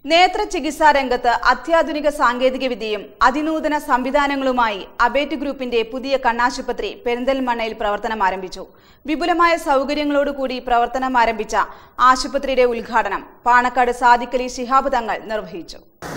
നേത്ര ചികിത്സാ രംഗത്ത് അത്യാധുനിക സാങ്കേതിക വിദ്യയും അതിനൂതന സംവിധാനങ്ങളുമായി അബേറ്റ് ഗ്രൂപ്പിന്റെ പുതിയ കണ്ണാശുപത്രി പെരിന്തൽമണ്ണയിൽ പ്രവർത്തനം ആരംഭിച്ചു വിപുലമായ സൗകര്യങ്ങളോടുകൂടി പ്രവർത്തനം ആരംഭിച്ച ആശുപത്രിയുടെ ഉദ്ഘാടനം പാണക്കാട് സാദിഖലി ശിഹാബ് തങ്ങൾ നിർവഹിച്ചു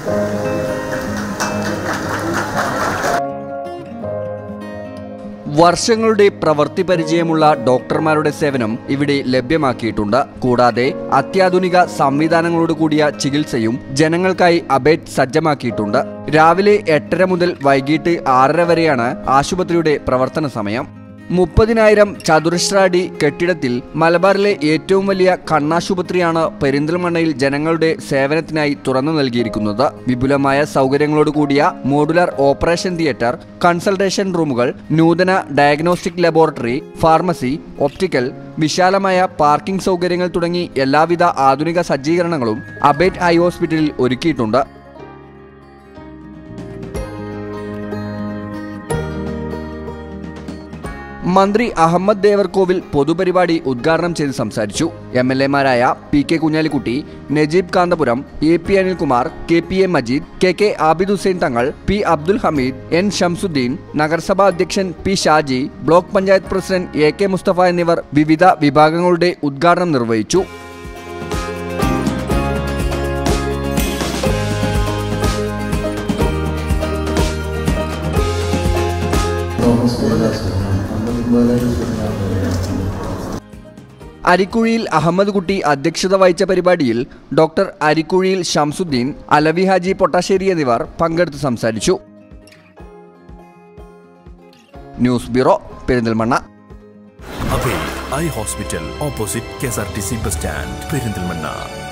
വർഷങ്ങളുടെ പ്രവൃത്തി പരിചയമുള്ള ഡോക്ടർമാരുടെ സേവനം ഇവിടെ ലഭ്യമാക്കിയിട്ടുണ്ട് കൂടാതെ അത്യാധുനിക സംവിധാനങ്ങളോട് കൂടിയ ചികിത്സയും ജനങ്ങൾക്കായി അബേറ്റ് സജ്ജമാക്കിയിട്ടുണ്ട് രാവിലെ എട്ടര മുതൽ വൈകിട്ട് ആറര വരെയാണ് ആശുപത്രിയുടെ പ്രവർത്തന സമയം മുപ്പതിനായിരം ചതുരശ്രാടി കെട്ടിടത്തിൽ മലബാറിലെ ഏറ്റവും വലിയ കണ്ണാശുപത്രിയാണ് പെരിന്തൽമണ്ണയിൽ ജനങ്ങളുടെ സേവനത്തിനായി തുറന്നു നൽകിയിരിക്കുന്നത് വിപുലമായ സൗകര്യങ്ങളോട് കൂടിയ മോഡുലാർ ഓപ്പറേഷൻ തിയേറ്റർ കൺസൾട്ടേഷൻ റൂമുകൾ നൂതന ഡയഗ്നോസ്റ്റിക് ലബോറട്ടറി ഫാർമസി ഒപ്റ്റിക്കൽ വിശാലമായ പാർക്കിംഗ് സൗകര്യങ്ങൾ തുടങ്ങി എല്ലാവിധ ആധുനിക സജ്ജീകരണങ്ങളും അബേറ്റ് ഐ ഹോസ്പിറ്റലിൽ ഒരുക്കിയിട്ടുണ്ട് മന്ത്രി അഹമ്മദ് ദേവർകോവിൽ പൊതുപരിപാടി ഉദ്ഘാടനം ചെയ്ത് സംസാരിച്ചു എം എൽ എമാരായ P K Kunhalikutty Najeeb Kanthapuram A P Anilkumar K P A Majeed K K Abid Hussain Thangal P Abdul Hameed N Shamsuddeen നഗരസഭാ അധ്യക്ഷൻ P Shaji block panchayat president A K Musthafa എന്നിവർ വിവിധ വിഭാഗങ്ങളുടെ ഉദ്ഘാടനം നിർവഹിച്ചു തോമസ് ദേവദാസുമാണ് അമ്പത് ബാലകൃഷ്ണനാണ് അരിക്കുഴിയിൽ അഹമ്മദ് കുട്ടി അധ്യക്ഷത വഹിച്ച പരിപാടിയിൽ ഡോക്ടർ അരിക്കുഴിയിൽ ഷംസുദ്ദീൻ അലവി ഹാജി പൊട്ടാശ്ശേരി എന്നിവർ പങ്കെടുത്ത് സംസാരിച്ചു news bureau Perinthalmanna Abhay eye hospital opposite K S R T C bus stand Perinthalmanna